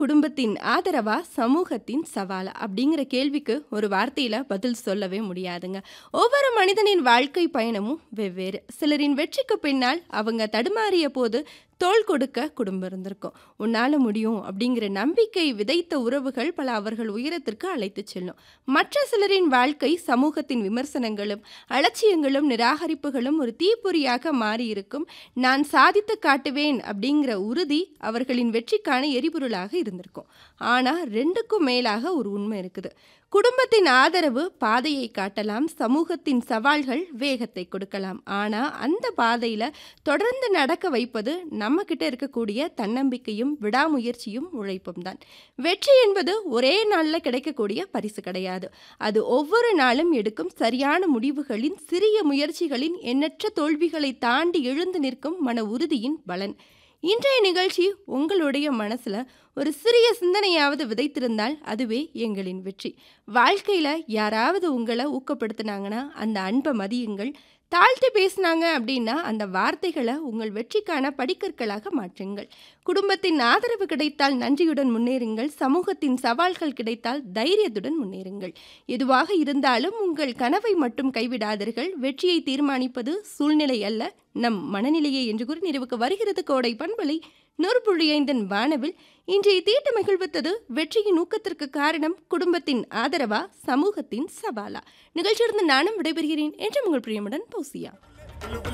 குடும்பத்தின் ஆதரவா சமூகத்தின் சவாலா அப்படிங்கிற கேள்விக்கு ஒரு வார்த்தையில பதில் சொல்லவே முடியாதுங்க ஒவ்வொரு மனிதனின் வாழ்க்கை பயணமும் வெவ்வேறு சிலரின் வெற்றிக்கு பின்னால் அவங்க தடுமாறிய போது தோள் கொடுக்க குடும்பம் இருந்திருக்கும் உன்னால முடியும் அப்படிங்கிற நம்பிக்கை விதைத்த உறவுகள் பல அவர்கள் உயரத்திற்கு அழைத்து செல்லும் மற்ற சிலரின் வாழ்க்கை சமூகத்தின் விமர்சனங்களும் அலட்சியங்களும் நிராகரிப்புகளும் ஒரு தீப்பொறியாக மாறியிருக்கும் நான் சாதித்து காட்டுவேன் அப்படிங்கிற உறுதி அவர்களின் வெற்றிக்கான எரிபொருளாக இருந்திருக்கும் ஆனா ரெண்டுக்கும் மேலாக ஒரு உண்மை இருக்குது குடும்பத்தின் ஆதரவு பாதையை காட்டலாம் சமூகத்தின் சவால்கள் வேகத்தை கொடுக்கலாம் ஆனா அந்த பாதையில தொடர்ந்து நடக்க வைப்பது நம்ம கிட்ட இருக்கக்கூடிய தன்னம்பிக்கையும் விடாமுயற்சியும் உழைப்பும் தான் வெற்றி என்பது ஒரே நாள்ல கிடைக்கக்கூடிய பரிசு கிடையாது அது ஒவ்வொரு நாளும் எடுக்கும் சரியான முடிவுகளின் சிறிய முயற்சிகளின் எண்ணற்ற தோல்விகளை தாண்டி எழுந்து நிற்கும் மன உறுதியின் பலன் இன்றைய நிகழ்ச்சி உங்களுடைய மனசுல ஒரு சிறிய சிந்தனையாவது விதைத்திருந்தால் அதுவே எங்களின் வெற்றி வாழ்க்கையில யாராவது உங்களை ஊக்கப்படுத்தினாங்கன்னா அந்த அன்பை மதியுங்கள் தாழ்த்தி பேசினாங்க அப்படின்னா அந்த வார்த்தைகளை உங்கள் வெற்றிக்கான படிக்கற்களாக மாற்றுங்கள் குடும்பத்தின் ஆதரவு கிடைத்தால் நன்றியுடன் முன்னேறுங்கள் சமூகத்தின் சவால்கள் கிடைத்தால் தைரியத்துடன் முன்னேறுங்கள் எதுவாக இருந்தாலும் உங்கள் கனவை மட்டும் கைவிடாதீர்கள் வெற்றியை தீர்மானிப்பது சூழ்நிலை அல்ல நம் மனநிலையை என்று கூறி நிறைவுக்கு வருகிறது கோடை பண்பலை நூறு புள்ளி ஐந்தன் வானவில் இன்றைய தீட்டு மகிழ்வித்தது வெற்றியின் ஊக்கத்திற்கு காரணம் குடும்பத்தின் ஆதரவா சமூகத்தின் சவாலா நிகழ்ச்சியிலிருந்து நானும் விடைபெறுகிறேன் என்று உங்கள் பிரியமுடன் பௌசியா